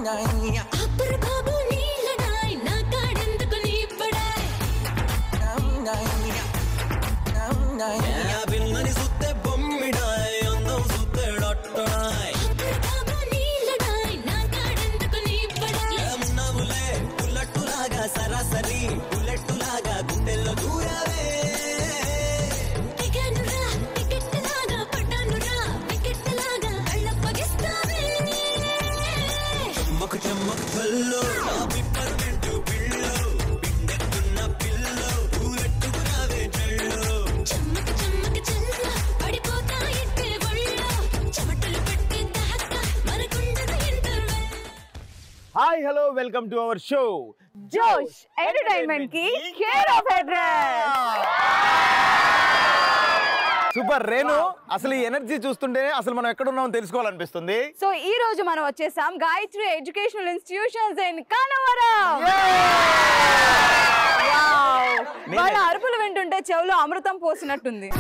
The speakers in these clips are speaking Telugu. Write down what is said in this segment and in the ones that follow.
అప్పర్ బాబు నీళ్ళడాయ్ నా కాడెందుకు నీ పడాయ్ పిల్లని సుత్తే బొమ్మిడాయ్ అందం సుత్తే డొట్టడాయ్ అప్పర్ బాబు నీళ్ళడాయ్ నా కాడెందుకు నీ పడాయ్ నవ్వులే బుల్లెట్టులాగా సరాసరి బుల్లెట్టులాగా గుండెల్లో దూరావే టికెనురా టికెట్ లాగా పడ్డానురా వికెట్ లాగా కళ్ళ పగిస్తావే చెమ్మకు చెమ్మకు కల్లో నా పిప్పర్మెంటు పిల్లో బిందెక్కున్న పిల్లో పూలెట్టుకురావే జల్లో చెమ్మక చెమ్మక చెల్ల పడిపోతా ఇట్టే ఒళ్ళో చెమటలు పట్టి దాకా మనకుండదు interval hi hello welcome to our show Josh entertainment కి care of address super Renu అసలు ఈ ఎనర్జీ చూస్తుంటేనే అసలు మనం ఎక్కడ ఉన్నామో తెలుసుకోవాలనిపిస్తుంది సో ఈ రోజు మనం వచ్చేసాం Gayatri educational institutions in Kanavaram వాళ్ళ అరుపులు వింటుంటే చెవులో అమృతం పోసినట్టుంది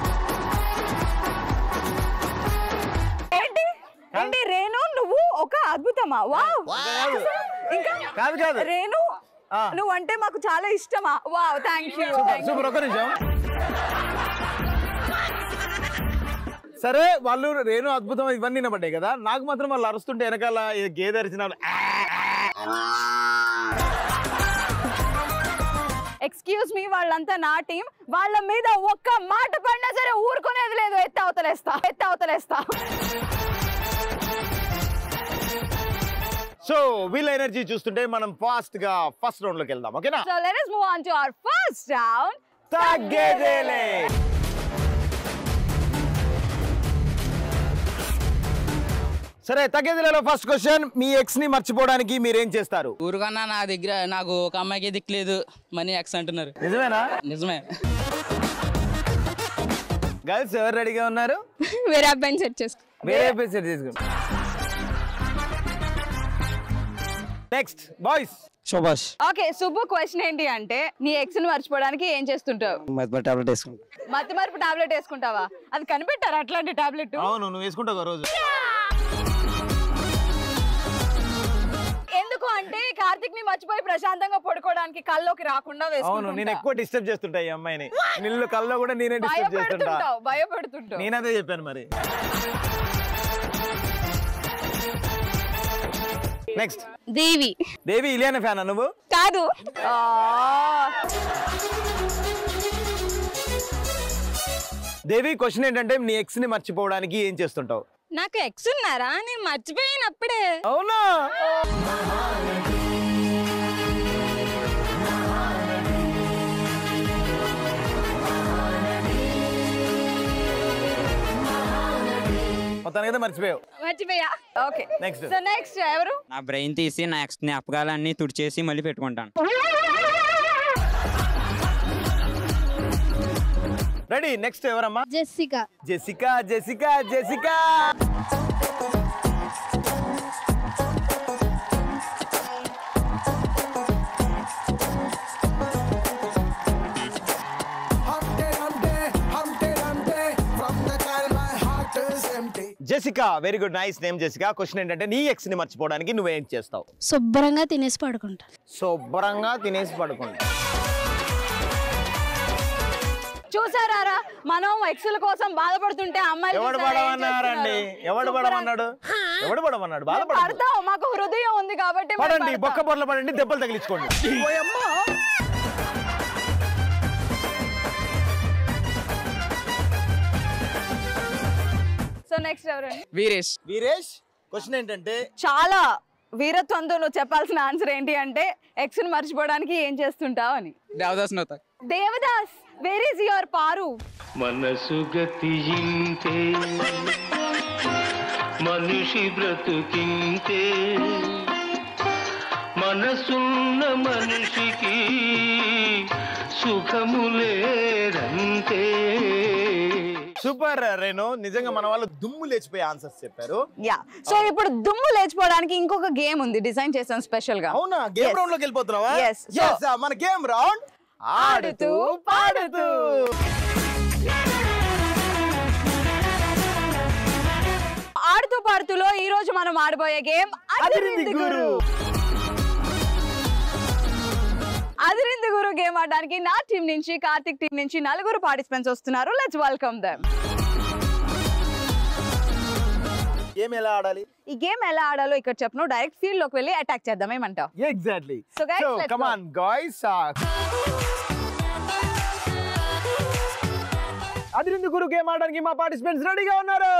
ఏంటి ఏంటి రేణు నువ్వు ఒక అద్భుతమా వావ్ ఇంకా కాదు కాదు రేణు ఆ. నువ్వు అంటే మాకు చాలా ఇష్టమా వావ్ థ్యాంక్ యూ సూపర్ ఒక నిమిషం సరే వాళ్ళు రేణు అద్భుతం ఇవన్నీ వినబడ్డాయి కదా నాకు మాత్రం వాళ్ళు అరుస్తుంటే వెనకాల ఈ గేదె అరిచిన ఎక్స్క్యూజ్ మీ వాళ్ళంతా నా టీం వాళ్ళ మీద ఒక్క మాట పడినా సరే ఊరుకునేది లేదు ఎత్తి అవతలేస్తా ఎత్తి అవతలేస్తా సో వీళ్ళ ఎనర్జీ చూస్తుంటే మనం ఫాస్ట్ గా ఫస్ట్ రౌండ్ లోకి వెళ్దాం ఓకేనా so let us move on to our first round తగ్గేదేలే సరే తగ్గేదిలో ఫస్ట్ క్వశ్చన్ మీ ఎక్స్ ని మర్చిపోవడానికి మీరేం చేస్తారు ఊరుకన్నా నా దగ్గర నాకు ఒక అమ్మాయికి దిక్కులేదు మనీ ఎక్స్ అంటున్నారు నిజమేనా నిజమే గర్ల్స్ ఎవరు రెడీగా ఉన్నారు వేరే అబ్బాయిని సెట్ చేసుకో వేరే ఎపిసోడ్ తీసుకుంటాం next boys Subhash okay Subbu question ఏంటి అంటే నీ ఎక్స్ ని మర్చిపోవడానికి ఏం చేస్తుంటావు మెదప టాబ్లెట్ వేసుకుంటా మతి మరుపు టాబ్లెట్ వేసుకుంటావా అది కనిపెట్టారా అట్లాంటి టాబ్లెట్ అవును నువ్వు వేసుకుంటావు రోజు ఎందుకు అంటే కార్తిక్ ని మర్చిపోయి ప్రశాంతంగా పడుకోవడానికి కల్లోకి రాకుండా అవును నేను వేసుకుంటా ఎక్కువ డిస్టర్బ్ చేస్తుంటా ఈ అమ్మాయిని నిల్లు కల్లో కూడా నేనే డిస్టర్బ్ చేస్తుంటా భయపెడుతుంటావు భయపెడుతుంటావు నేనదే చెప్పాను మరి నెక్స్ట్ దేవి దేవి ఇలియానా ఫ్యానా నువ్వు కాదు ఆ, దేవి క్వశ్చన్ ఏంటంటే నీ ఎక్స్ ని మర్చిపోవడానికి ఏం చేస్తుంటావు నాకు ఎక్స్ ఉన్నారా నేను మర్చిపోయినప్పుడే అవునా మొత్తానికి అయితే మర్చిపోయావు మర్చిపోయా ఓకే Next. సో నెక్స్ట్ ఎవరు నా బ్రెయిన్ తీసి నా ఎక్స్ జ్ఞాపకాలన్నీ తుడిచేసి మళ్ళీ పెట్టుకుంటాను రెడీ నెక్స్ట్ ఎవరమ్మా Jessica Jessica Jessica Jessica Humpty Dumpty, Humpty Dumpty, from the time my heart is empty. Jessica very good nice name Jessica question ఏంటంటే నీ ఎక్స్ ని మర్చిపోవడానికి నువ్వేం చేస్తావు శుభ్రంగా తినేసి పడుకుంటాను శుభ్రంగా తినేసి పడుకుంటా చూసారా మనం ఎక్సుల కోసం బాధపడుతుంటే అమ్మాయిలు ఎవడు చూసారా ఏం పడమన్నారండి చేస్తున్నారు? ఎవడు శుభ్రంగా- పడమన్నాడు ఎవడు పడమన్నాడు మేము బాధపడండి పడతాం మాకు హృదయం ఉంది కాబట్టి మేము పడండి పడతాం. బొక్క బొర్ల పడండి దెబ్బలు తగిలించుకోండి ఓయమ్మా. సో నెక్స్ట్ ఎవరండి వీరేష్ వీరేష్ క్వశ్చన్ ఏంటంటే చాలా వీరత్వంతో నువ్వు చెప్పాల్సిన ఆన్సర్ ఏంటి అంటే ఎక్స్ ని మర్చిపోవడానికి ఏం చేస్తుంటావు అని దేవదాస్ నవ్వుతా Devdas where is your Paru మనసు గతియింతే మనిషి బ్రతుకింతే మనసున్న మనిషికి సుఖము లేదంతే సూపర్ రేణు నిజంగా మన వాళ్ళు దుమ్ము లేచిపోయి ఆన్సర్స్ చెప్పారు యా సో ఇప్పుడు దుమ్ము లేచిపోవడానికి ఇంకొక గేమ్ ఉంది డిజైన్ చేసాం స్పెషల్ గా అవునా గేమ్ Yes. రౌండ్ లోకి వెళ్ళిపోతున్నావా Yes. So- Yes, ఆ, మన గేమ్ రౌండ్ ఆడుతూ పాడుతూ ఆడుతూ పాడుతూలో ఈ రోజు మనం ఆడబోయే గేమ్ అదిరింది గురు. అదిరింది గురు గేమ్ ఆడడానికి నా టీం నుంచి కార్తిక్ టీం నుంచి నలుగురు పార్టిసిపెంట్స్ వస్తున్నారు లెట్స్ వెల్కమ్ దెమ్ గేమ్ ఎలా ఆడాలి ఈ గేమ్ ఎలా ఆడాలో ఇక్కడ చెప్పను డైరెక్ట్ ఫీల్డ్ లోకి వెళ్ళి అటాక్ చేద్దాం ఏమంటావు exactly So guys, so let's come go. On guys అదిరింది గురు గేమ్ ఆడడానికి మా పార్టిసిపెంట్స్ రెడీగా ఉన్నారు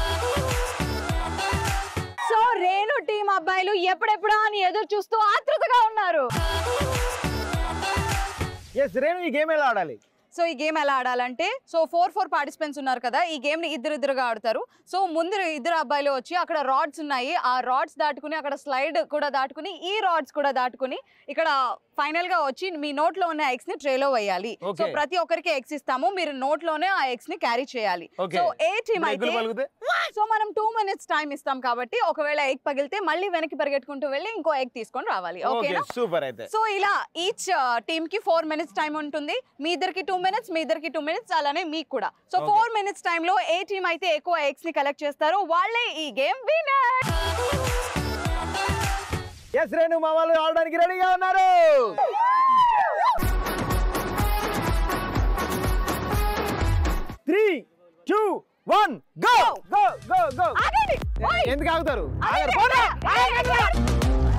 సో రేణు టీం అబ్బాయిలు ఎప్పుడెప్పుడా అని ఎదురు చూస్తూ ఆతృతగా ఉన్నారు ఎస్ రేణు ఈ గేమ్ ఎలా ఆడాలి సో ఈ గేమ్ ఎలా ఆడాలంటే సో ఫోర్ ఫోర్ పార్టిసిపెంట్స్ ఉన్నారు కదా ఈ గేమ్ ని ఇద్దరు ఇద్దరుగా ఆడతారు సో ముందు ఇద్దరు అబ్బాయిలు వచ్చి అక్కడ రాడ్స్ ఉన్నాయి ఆ రాడ్స్ దాటుకుని అక్కడ స్లైడ్ కూడా దాటుకుని ఈ రాడ్స్ కూడా దాటుకుని ఇక్కడ ఫైనల్ గా వచ్చి మీ నోట్ లో ఉన్న ఎగ్స్ ని ట్రేలో వేయాలి సో Okay. ప్రతి ఒక్కరికి ఎగ్స్ ఇస్తాము మీరు నోట్ లోనే ఆ ఎగ్స్ ని క్యారీ చేయాలి Okay. సో ఏ టీం ఇప్పుడు అయితే ఎగ్గులు పలిగితే? సో మనం టూ మినిట్స్ టైం ఇస్తాం కాబట్టి ఒకవేళ ఎగ్ పగిలితే మళ్ళీ వెనక్కి పరిగెట్టుకుంటూ వెళ్ళి ఇంకో ఎగ్ తీసుకొని రావాలి ఓకే ఓకేనా సూపర్ అయితే సో ఇలా ఈచ్ టీమ్ కి ఫోర్ మినిట్స్ టైం ఉంటుంది మీ ఇద్దరికి టూ మినిట్స్ మీ ఇద్దరికి టూ మినిట్స్ అలానే మీకు కూడా సో Okay. ఫోర్ మినిట్స్ టైంలో ఏ టీమ్ అయితే ఎక్కువ ఎగ్స్ ని కలెక్ట్ చేస్తారో వాళ్ళే ఈ గేమ్ వినర్ ఎస్ రేణు మా వాళ్ళు ఆడడానికి రెడీగా ఉన్నారు three two one go go go go ఆగండి ఓయ్! ఎందుకు ఆగుతారు ఆగండి, ఆగరు, పోరా, ఆగండి, ఆగండి. ఆగండి.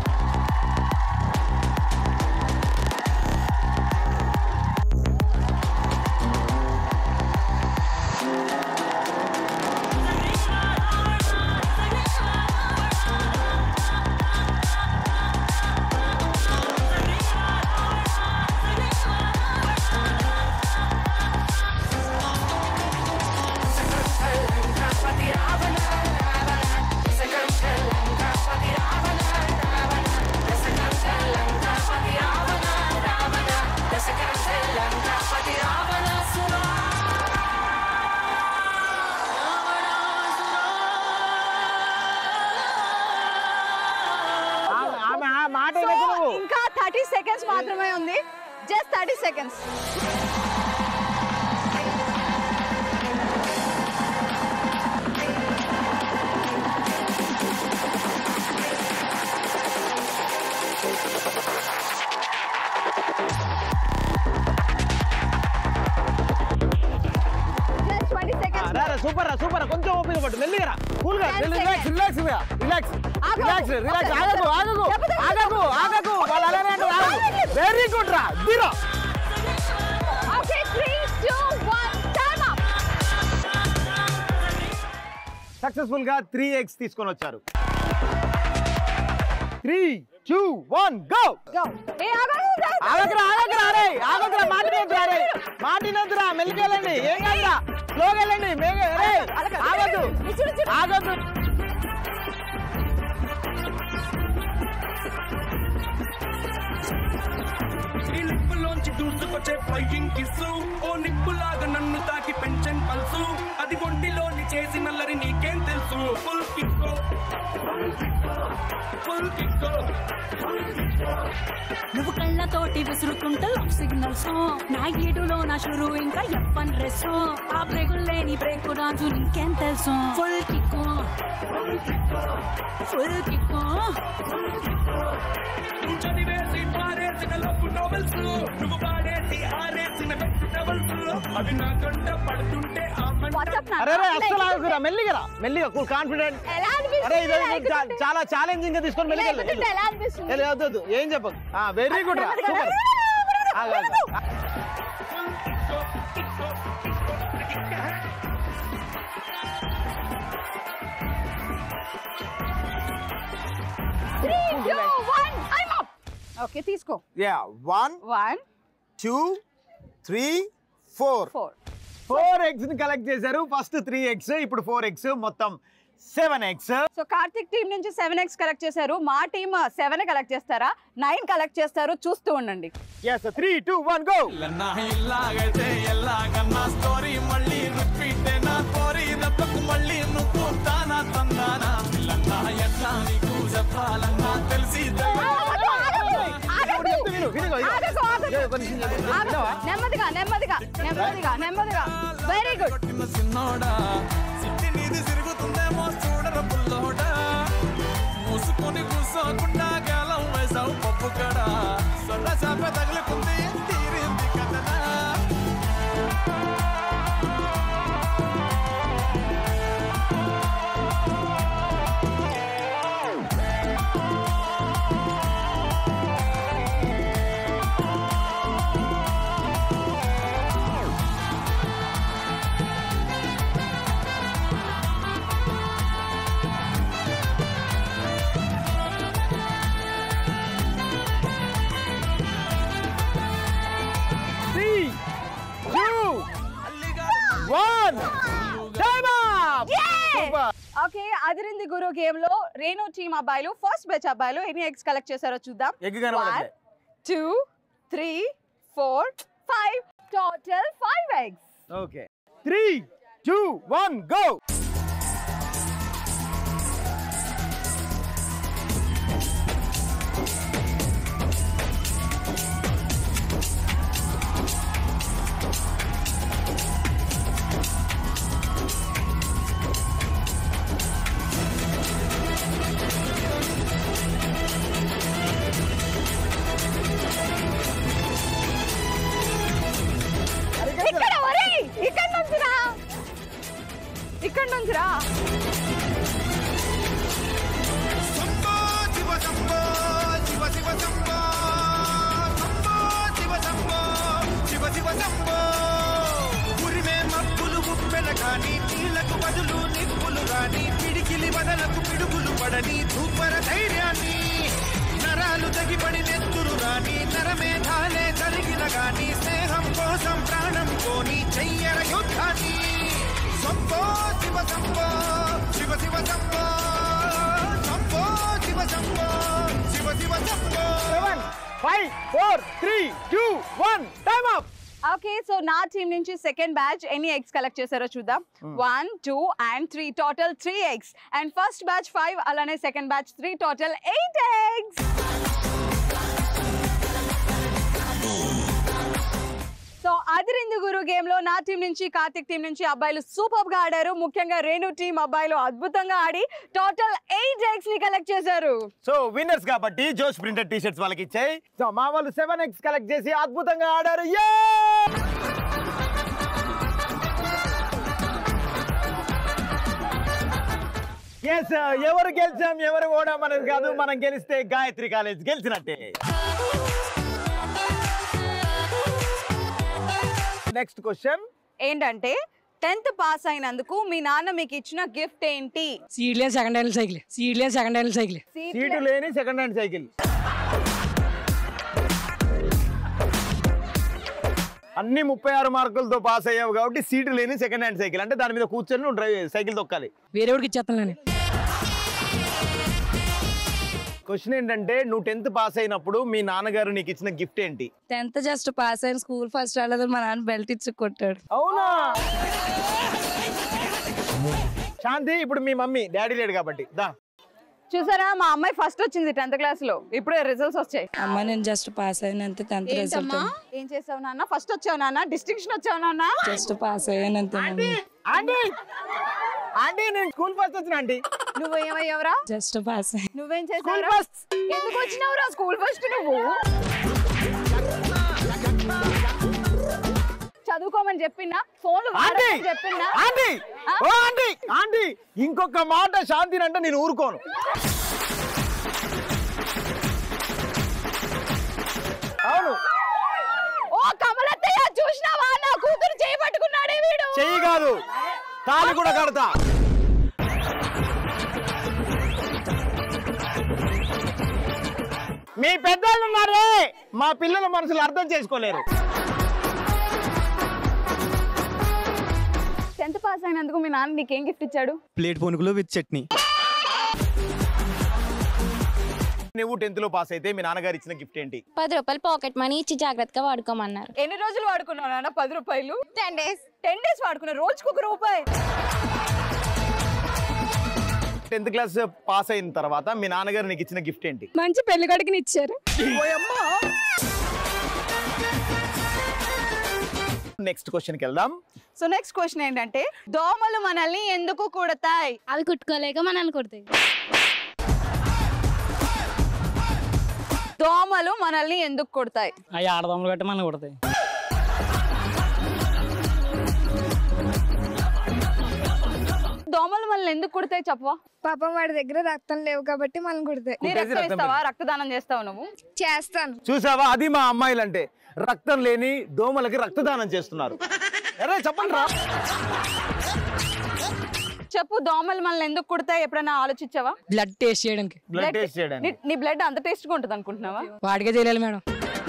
ఆమె- ఆమె ఆ మాట సో వినకు నువ్వు. ఇంకా థర్టీ సెకండ్స్ మాత్రమే ఉంది just thirty seconds just twenty ఆ, సెకండ్స్ రా, రా, సూపర్ రా సూపర్ రా కొంచెం ఓపిక పట్టు మెల్లిగా కూల్ గా Ten relax seconds. Relax relax ఆగు. రిలాక్స్ రిలాక్స్ ఒక ఆగకు ఆగకు దెబ్బ తగిలింది. ఆగకు ఆగకు వాళ్ళు అలానే అంటారు ఆగకు వెరీ గుడ్ రా zero okay three two one time up successful గా త్రీ ఎగ్స్ తీసుకొని వచ్చారు three two one go go ఏ ఆగండి ఆగకురా ఆగకురా రే ఆగకురా మాటినొద్దురా రే మాటినొద్దురా మెల్లికెళ్ళండి ఏం కాదురా స్లోగా వెళ్ళండి మేఘ రే ఆగద్దు ఆగద్దు ఈ లిప్పులోంచి దూసుకొచ్చే ఫ్లయింగ్ కిస్సు ఓ నిప్పులాగా నన్ను తాకి పెంచన్ పల్సు అది ఒంటిలోని చేసి నల్లరి నీకేం తెలుసు ఫుల్ కిక్కో ఫుల్ కిక్కో నువ్వు కళ్ళతోటి విసురుతుంటే లవ్ సిగ్నల్స్ నా ఈడులో నా షురు ఇంకా ఎప్పన్ డ్రెస్ ఆ బ్రేకులు లేని బ్రేక్ రాజు నీకేం తెలుసు ఫుల్ కిక్కు ఫుల్ కిక్కు నువ్వు చదివేసి పారేసిన లవ్ నోవెల్స్ నువ్వు పాడేసి ఆరేసిన వెజిటబుల్స్ అవి నా కంట పడుతుంటే ఆ మంట వాట్సాప్ అరే రే అస్సలు ఆగకురా మెల్లిగా రా మెల్లిగా కూల్ కాన్ఫిడెంట్ ఎలా అనిపిస్తుంది అరే ఇది ఇలా ఇది చా- ఎక్కుతుంటే? చాలా ఛాలెంజింగ్ గా తీసుకొని ఇలా మెల్లిగా ఎక్కుతుంటే ఎలా అనిపిస్తుంది వెళ్ళు, వద్దు, వద్దు. ఏం చెప్పకు వెరీ గుడ్ రా నెమ్మదిగా, సూపర్ నెమ్మదిగా, ఆగు, ఆగు. నెమ్మదిగా. Three two one time up okay తీసుకో యా one one two three four four four eggs ని కలెక్ట్ చేశారు ఫస్ట్ త్రీ ఎగ్స్ ఇప్పుడు ఫోర్ ఎగ్స్ మొత్తం seven eggs so Karthik team నుంచి సెవెన్ ఎక్స్ కలెక్ట్ చేశారు మా టీం సెవెన్ కలెక్ట్ చేస్తారా నైన్ కలెక్ట్ చేస్తారు చూస్తూ ఉండండి yes three two one go నా ఇల్లాగైతే ఎల్లాగన్నా స్టోరీ మళ్ళీ రిపీట్ నా కోరి దెబ్బకు మళ్ళీ నువ్వు తానా తందానా పిల్లన్నా ఎట్లా నీకు చెప్పాలన్నా తెలిసి ఆగకు, ఆగకు, ఆగకు. చెప్తే విను, విను, ఇగో. ఆగకు, ఆగకు. ఇగో, కొంచెం చెప్పు. ఆగకు. వినవా? నెమ్మదిగా నెమ్మదిగా నెమ్మదిగా నెమ్మదిగా వెరీ గుడ్ కొట్టిన సిన్నోడా సిట్టి నీది తిరుగుతుందేమో చూడరా రా పుల్లోడా మూసుకొని కూసోకుండా గాలం వేసావు పప్పు కడ సొల్ల చేప తగులుకుంది తీరింది కథనా Three, two, one. Time up! Super. Okay అదిరింది గురు గేమ్ లో రేణు టీమ్ అబ్బాయిలు ఫస్ట్ బ్యాచ్ అబ్బాయిలు ఎన్ని ఎగ్స్ కలెక్ట్ చేశారో చూద్దాం ఎగ్ కనబడట్లే. Two three four five total five eggs Okay. Three, two, one, go! ఇక్కడ ఒరేయ్ ఇక్కడ నుంచి రా ఇక్కడ నుంచి రా శంభో శివ శంభో శివ శివ శంభో శంభో శివ శంభో శివ శివ శంభో ఉరిమే మబ్బులు ఉప్పెల కాని నీళ్లకు బదులు నిప్పులు రాని పిడికిలి బదలకు పిడుగులు పడని ధూపర ధైర్యాన్ని నరాలు తగిపడి నెత్తురు రాని నరమేధాలే జరిగిన గాని స్నేహం కోసం ప్రాణం కోని చెయ్యర యుద్ధాన్ని Shambho Shiva Shambho Shiva Shiva Shambho Shambho Shiva Shambho Shiva Shiva Shambho Seven, five, four, three, two, one. Time up! Okay so నా టీం నుంచి సెకండ్ బ్యాచ్ ఎన్ని ఎగ్స్ కలెక్ట్ చేశారో చూద్దాం one two and three total three eggs and first batch five అలానే second batch three total eight eggs so అదిరింది గురు గేమ్ లో నా టీం నుంచి కార్తిక్ టీం నుంచి అబ్బాయిలు సూపర్ గా ఆడారు ముఖ్యంగా రేణు టీం అబ్బాయిలు అద్భుతంగా ఆడి టోటల్ ఎయిట్ ఎగ్స్ ని కలెక్ట్ చేశారు సో విన్నర్స్ కాబట్టి జోష్ ప్రింటెడ్ టీ షర్ట్స్ వాళ్ళకి ఇచ్చాయి సో మా వాళ్ళు సెవెన్ ఎక్స్ కలెక్ట్ చేసి అద్భుతంగా ఆడారు ఎస్ ఎవరు గెలిచాం ఎవరు ఓడాం అనేది కాదు మనం గెలిస్తే గాయత్రి కాలేజ్ గెలిచినట్టే నెక్స్ట్ క్వశ్చన్ ఏంటంటే టెన్త్ పాస్ అయినందుకు మీ నాన్న మీకు ఇచ్చిన గిఫ్ట్ ఏంటి సీడ్ లేని సెకండ్ హ్యాండ్ సైకిల్ సీడ్ లేని సెకండ్ హ్యాండ్ సైకిల్ సీటు లేని సెకండ్ హ్యాండ్ సైకిల్ అన్ని ముప్పై ఆరు మార్కులతో పాస్ అయ్యావు కాబట్టి సీటు లేని సెకండ్ హ్యాండ్ సైకిల్ అంటే దాని మీద కూర్చొని నువ్వు డ్రైవ్ సైకిల్ తొక్కాలి వేరే వాడికి ఇచ్చేస్తాను నేను క్వశ్చన్ ఏంటంటే నువ్వు టెన్త్ పాస్ అయినప్పుడు మీ నాన్నగారు నీకు ఇచ్చిన గిఫ్ట్ ఏంటి టెన్త్ జస్ట్ పాస్ అయిన స్కూల్ ఫస్ట్ రాలేదు మా నాన్న బెల్ట్ ఇచ్చి కొట్టాడు అవునా శాంతి ఇప్పుడు మీ మమ్మీ డాడీ లేడు కాబట్టి దా చూసారా మా అమ్మాయి ఫస్ట్ వచ్చింది టెన్త్ క్లాస్ లో ఇప్పుడే రిజల్ట్స్ వచ్చాయి అమ్మ నేను జస్ట్ పాస్ అయినంత టెన్త్ రిజల్ట్ ఏం చేసావు నాన్న ఫస్ట్ వచ్చావు నాన్న డిస్టింక్షన్ వచ్చావు నాన్న జస్ట్ పాస్ అయ్యానంత మమ్మీ ఆంటీ ఆంటీ నేను స్కూల్ ఫస్ట్ వచ్చిన ఆంటీ నువ్వు ఏమయ్యావురా జస్ట్ పాస్ అయ్యాను నువ్వేం స్కూల్ చేసావురా ఫస్ట్ ఎందుకు వచ్చినావురా స్కూల్ ఫస్ట్ నువ్వు చదువుకోమని చెప్పినా ఫోన్లు ఆంటీ వాడమని చెప్పినా ఆంటీ ఓ ఆంటీ ఆంటీ ఇంకొక మాట శాంతిని అంటే నేను ఊరుకోను అవును ఓ కమలత్తయ్య చూసినావా నా కూతురు చేయబట్టుకున్నాడే వీడు చెయ్యి కాదు తాళి కూడా కడతా మీ పెద్దలు ఉన్నారే మా పిల్లల మనసులు అర్థం చేసుకోలేరు టెన్త్ పాస్ అయినందుకు మీ నాన్న నీకేం గిఫ్ట్ ఇచ్చాడు ప్లేట్ పునుకులు విత్ చట్నీ నువ్వు టెన్త్ లో పాస్ అయితే మీ నాన్నగారు ఇచ్చిన గిఫ్ట్ ఏంటి పది రూపాయలు పాకెట్ మనీ ఇచ్చి జాగ్రత్తగా వాడుకోమన్నారు ఎన్ని రోజులు వాడుకున్నావు నాన్న పది రూపాయలు టెన్ డేస్ టెన్ డేస్ వాడుకున్నా రోజుకు ఒక రూపాయి టెన్త్ క్లాస్ పాస్ అయిన తర్వాత మీ నాన్నగారు నీకు ఇచ్చిన గిఫ్ట్ ఏంటి మంచి పెళ్లి కొడుకుని ఇచ్చారు నెక్స్ట్ క్వశ్చన్కి వెళ్దాం సో నెక్స్ట్ క్వశ్చన్ ఏంటంటే దోమలు మనల్ని ఎందుకు కుడతాయి అవి కుట్టుకోలేక మనల్ని కొడతాయి దోమలు మనల్ని ఎందుకు కొడతాయి అవి ఆడదమ్ములు కట్టి మనం కొడతాయి దోమలు మనల్ని ఎందుకు కుడతాయి చెప్పవా పాపం వాడి దగ్గర రక్తం లేవు కాబట్టి మనం కొడితే నీ కుట్టేసి రక్తం రక్తం ఇస్తావా రక్తదానం చేస్తావు నువ్వు చేస్తాను చూసావా అది మా అమ్మాయిలు అంటే రక్తం లేని దోమలకి రక్తదానం చేస్తున్నారు అరే చెప్పండి రా చెప్పు దోమలు మనల్ని ఎందుకు కుడతాయి ఎప్పుడైనా ఆలోచించావా బ్లడ్ టేస్ట్ చేయడానికి బ్లడ్ టెస్ట్ చేయడానికి నీ- నీ బ్లడ్ అంత టేస్ట్ గా ఉంటుంది అనుకుంటున్నావా వాడికే తెలియాలి మేడం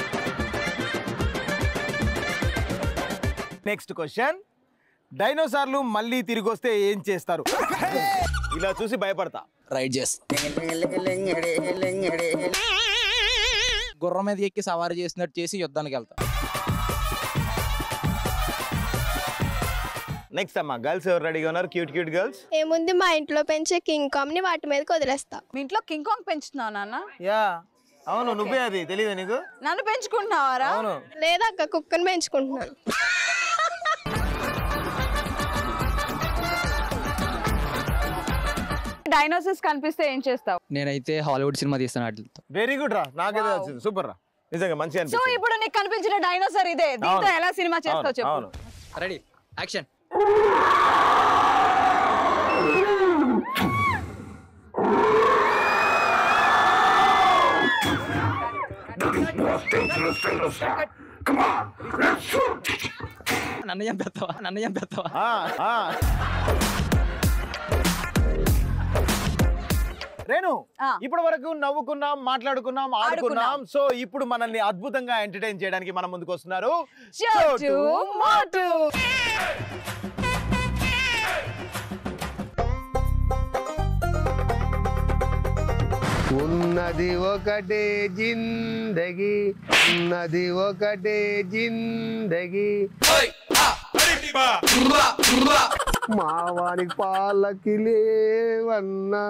నెక్స్ట్ క్వశ్చన్ డైనోసార్లు మళ్ళీ తిరిగి వస్తే ఏం చేస్తారు ఇలా చూసి భయపడతా రైడ్ చేస్తా గుర్రం మీద ఎక్కి సవారీ చేసినట్టు చేసి యుద్ధానికి వెళ్తా నెక్స్ట్ అమ్మా గర్ల్స్ ఎవరు రెడీగా ఉన్నారు క్యూట్ క్యూట్ గర్ల్స్ ఏముంది మా ఇంట్లో పెంచే కింగ్ కామ్ ని వాటి మీదకి వదిలేస్తా మీ ఇంట్లో కింగ్ కాంగ్ పెంచుతున్నావు నాన్న యా అవును నువ్వే అది తెలియదు నీకు నన్ను పెంచుకుంటున్నావారా అవును లేదా అక్క కుక్కని పెంచుకుంటున్నాను డైనోసర్స్ కనిపిస్తే ఏం చేస్తావు నేనైతే హాలీవుడ్ సినిమా తీస్తాను వాటితో వెరీ గుడ్ రా నాకైతే వచ్చింది సూపర్ రా నిజంగా మంచిగా సో అనిపిస్తుంది ఇప్పుడు నీకు కనిపించిన డైనోసర్ ఇదే దీంతో అవును. ఎలా సినిమా చేస్తావు అవును, చెప్పు అవును రెడీ యాక్షన్ నన్ను చంపేస్తావా నన్ను చంపేస్తావా ఆ, ఆ. రేణు ఆ. ఇప్పటి వరకు నవ్వుకున్నాం మాట్లాడుకున్నాం ఆడుకున్నాం ఆడుకున్నాం. సో ఇప్పుడు మనల్ని అద్భుతంగా ఎంటర్టైన్ చేయడానికి మన ముందుకు వస్తున్నారు చోటు మోటు ఉన్నది ఒకటే జిందగి ఉన్నది ఒకటే జిందగి మావానికి పాలకి లేవన్నా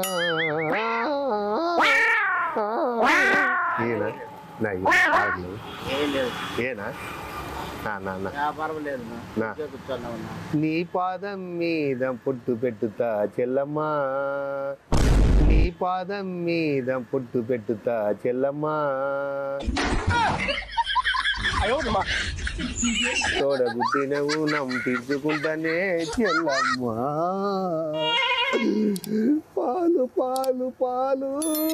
ఏనా నా ఈ పాలకి లేవు. ఏనా నా, నా, నా. నా. నీ పాదం మీద పొట్టు పెట్టుతా చెల్లమ్మా నీ పాదం మీద పొట్టు పెట్టుతా చెల్లమ్మా తోడబుట్టినవు నంపించుకుంటానే చెల్లమ్మా పాలు పాలు పాలు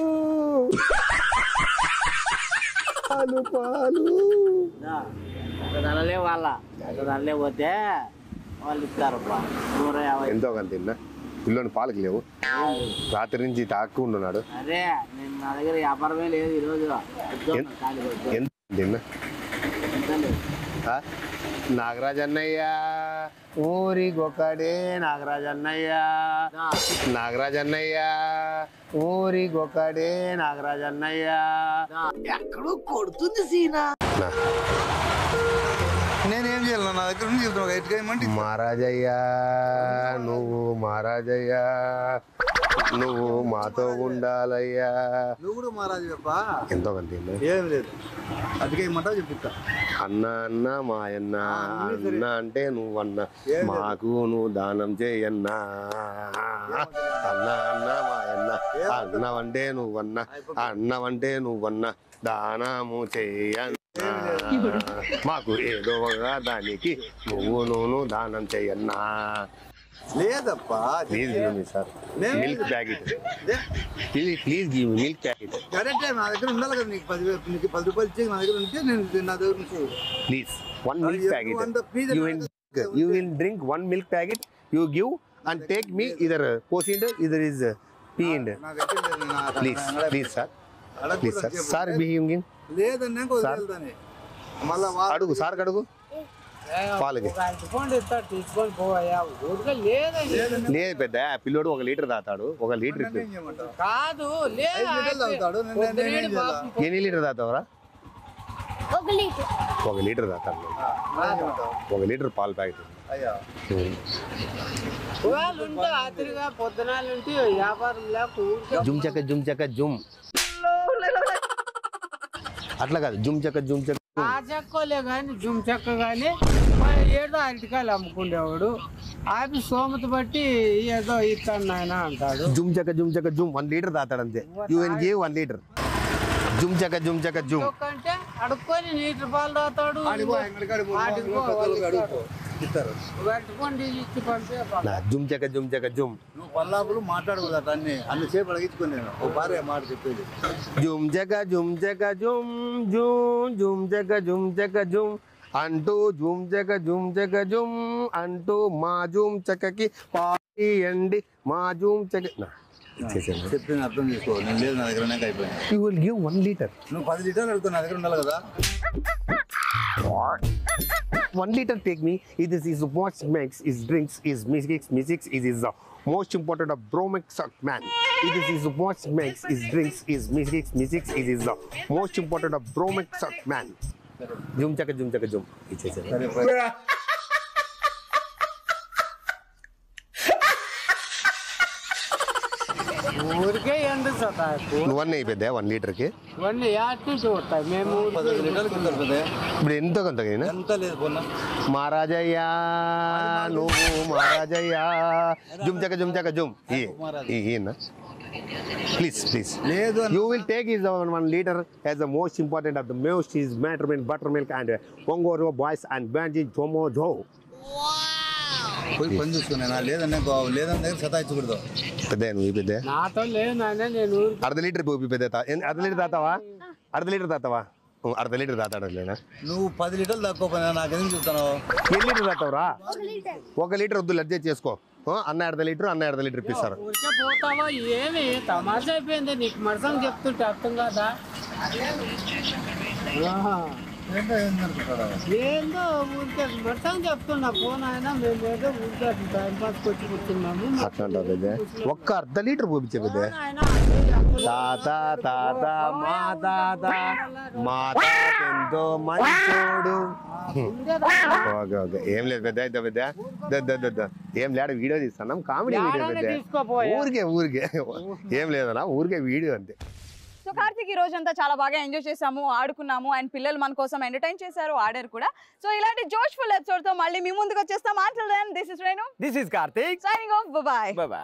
పాలు పాలు దానిలే వాళ్ళ దానిలే పోతే వాళ్ళు ఇస్తారు నూర యాభై ఎంతో కొంత తిన్నా పిల్లోని పాలకి లేవు రాత్రి నుంచి తాక్కు ఉన్నాడు అరే నేను నా దగ్గర వ్యాపారమే లేదు ఈరోజు ఎంత ఎంత తిన్నా ఆ? నాగరాజ్ అన్నయ్య ఊరికొకడే నాగరాజ్ అన్నయ్య నాగరాజ్ అన్నయ్య ఊరికొకడే నాగరాజ్ అన్నయ్య ఎక్కడో కొడుతుంది సీనా నేనేం చేయాలి నా దగ్గర నుంచి చెప్తున్నా ఎట్గా ఏమంటే మహారాజయ్యా నువ్వు మహారాజయ్యా నువ్వు మాతో ఉండాలయ్యా నువ్వు కూడా మహారాజు చెప్ప ఎంతో కొంత తిన్నా ఏం లేదు అందుకే ఏమంటావు చెప్తా అన్న అన్న మాయన్న అన్న అంటే నువ్వన్న మాకు నువ్వు దానం చేయన్నా అన్న అన్న మాయన్న అన్నవంటే నువ్వన్న అన్నవంటే నువ్వన్న దానము చేయన్న మాకు ఏదో ఒక దానికి నువ్వు నువ్వు దానం చేయన్నా లేదప్పా please give me sir milk packet please please give milk packet కరెక్టే నా దగ్గర ఉండాలి కదా నీకు పది నీకు పది రూపాయలు ఇచ్చి నా దగ్గర ఉంటే నేను నా దగ్గర నుంచి please one Uh, milk you packet want the- please, you uh, will you will drink one milk packet you give and take me ఇదర్ పోసిండ్ ఇదర్ ఇస్ పీండ్ నా దగ్గర లేదు, నా- ప్లీజ్ నా- ప్లీజ్ సార్ అడగకూడదు ప్లీజ్ సార్ చెప్పు. సార్ బిహేవింగ్ ఇన్ లేదన్నా ఇంకో సార్. వెళ్తాను మళ్ళా వా- అడుగు సార్ అడుగు పాలకి ఫోన్ ఇస్తాడు తీసుకొని పోయా ఊరికే లేదండి లేదు పెద్ద పిల్లోడు ఒక లీటర్ తాతాడు ఒక లీటర్ నన్ను ఏం చేయమంటావు? కాదు లేదు ఐదు లీటర్లు తాగుతాడు, నేను- నేను- నేను ఏం చేయాలా? ఎన్ని లీటర్ తాతావరా ఒక లీటర్ ఒక లీటర్ తాతాడు ఏం చేయమంటావు? ఒక లీటర్ పాల ప్యాకెట్ అయ్యా వాళ్ళు ఉంటే రాత్రిగా పొద్దునాలు ఉంటే వ్యాపారం లేక ఊరికే జుమ్ చక్క జుమ్ చక్క జుమ్ అట్లా కాదు జుమ్ చక్క జుమ్ చక్క ఆ చెక్కలే కానీ జుమ్ చెక్క కానీ ఏదో అరటికాయలు అమ్ముకునేవాడు ఆపి సోమత బట్టి ఏదో ఇస్తాను నాయన అంటాడు జుమ్ చక జుమ్ చక జుమ్ వన్ లీటర్ తాతాడు అంతే యూ ఎన్ గివ్ వన్ లీటర్ జుమ్ చక జుమ్ చక జుమ్ అంటే అడుక్కొని నీటి పాలు తాతాడు ఆడికి పో, వాళ్ళు ఇస్తారు. పెట్టుకోండి ఇచ్చి పంపే పా. నా జుమ్ చక జుమ్ చక జుమ్ నువ్వు పల్లాపులు మాట్లాడకూడదు అన్ని అన్ని సేపు అడిగించుకుని నేను ఓ భార్య మాట చెప్పేది జుమ్ జగ జుమ్ జగ జుమ్ జూమ్ జుమ్ జగ జుమ్ జగ జుమ్ అంటూ జుమ్ జగ జుమ్ జగ జుమ్ అంటూ మా జూమ్ చకకి పాటి అండి మా జూమ్ చక నా, ఇచ్చేసాను. చెప్పింది అర్థం చేసుకో నేను లేదు నా దగ్గర నాకు అయిపోయింది You will give one liter. నువ్వు పది లీటర్లు అడుగుతావు నా దగ్గర ఉండాలి కదా One liter take me. It is, is what makes is drinks is music music is is the most important of bromic suck man. It is, is what makes is drinks is music music is is the most important of bromic suck man. జుమ్ చక జుమ్ చక జుమ్ ఇచ్చేసాను ఊరికే ఎందుకు సతాకు నువ్వన్నీ అయిపోద్దా వన్ లీటర్కి ఇవన్నీ యాటి నుంచి వస్తాయి మేము పది లీటర్లు కింద పడుతుంది ఇప్పుడు ఎంతో కొంత ఎంత లేదు పోనా మహారాజయ్యా నువ్వు మహారాజయ్యా జుమ్ చక జుమ్ చక జుమ్ ఈయన ప్లీజ్ ప్లీజ్ లేదు you will take is one litre as the most important of the most is matter milk butter milk and ఒంగోరు బాయ్స్ అండ్ బ్యాంజీ జోమో జో పోయి పని చూసుకున్నా నా లేదన్నా గో- లేదన్న దగ్గర సతాయించకూడదు పెద్ద నువ్వు ఈ పెద్ద నాతో లేదు నాయన నేను ఊరికి అర్ధ లీటర్ పోయి పెద్ద తా- ఎన్- అర్ధ లీటర్ తాతావా అర్ధ లీటర్ తాతావా ఊ, అర్ధ లీటర్ తాతాడు లేనా నువ్వు పది లీటర్లు తక్కువ నాకు ఎందుకు చెప్తాను ఎన్ని లీటర్ తాతావురా ఒక లీటర్ వద్దు అడ్జస్ట్ చేసుకో ఆ, అన్న అర్ధ లీటర్ అన్న అర్ధ లీటర్ ఇప్పిస్తారు ఊరికే పోతావా ఏమి తమాషా అయిపోయింది నీకు మరసం చెప్తుంటే అర్థం కాదా ఆహా. ఏందో ఊరికే మరసం చెప్తున్నా ఫోన్ అయినా మేము ఏదో ఊరికే అట్లా టైం పాస్కి వచ్చి కూర్చున్నాము అట్లా అంటావు పెద్ద ఒక్క అర్ధ లీటర్ పోపించే పెద్ద తాత తాత మా తాత మా తాత ఎంతో మంచోడు ఓకే ఓకే ఏం లేదు పెద్ద అయితే పెద్ద ద- ద- ద- ద. ఏం లేడ వీడియో తీస్తున్నాం కామెడీ వీడియో యాడనే పెద్ద తీసుకోపోయా? ఊరికే ఊరికే ఏం లేదన్నా ఊరికే వీడియో అంతే సో కార్తిక్ ఈ రోజు అంతా చాలా బాగా ఎంజాయ్ చేసాము ఆడుకున్నాము అండ్ పిల్లలు మన కోసం ఎంటర్టైన్ చేశారు ఆడారు కూడా సో ఇలాంటి జోష్ఫుల్ ఎపిసోడ్ తో మళ్ళీ మీ ముందుకు వచ్చేస్తాం until then this is Renu this is Karthik signing off bye bye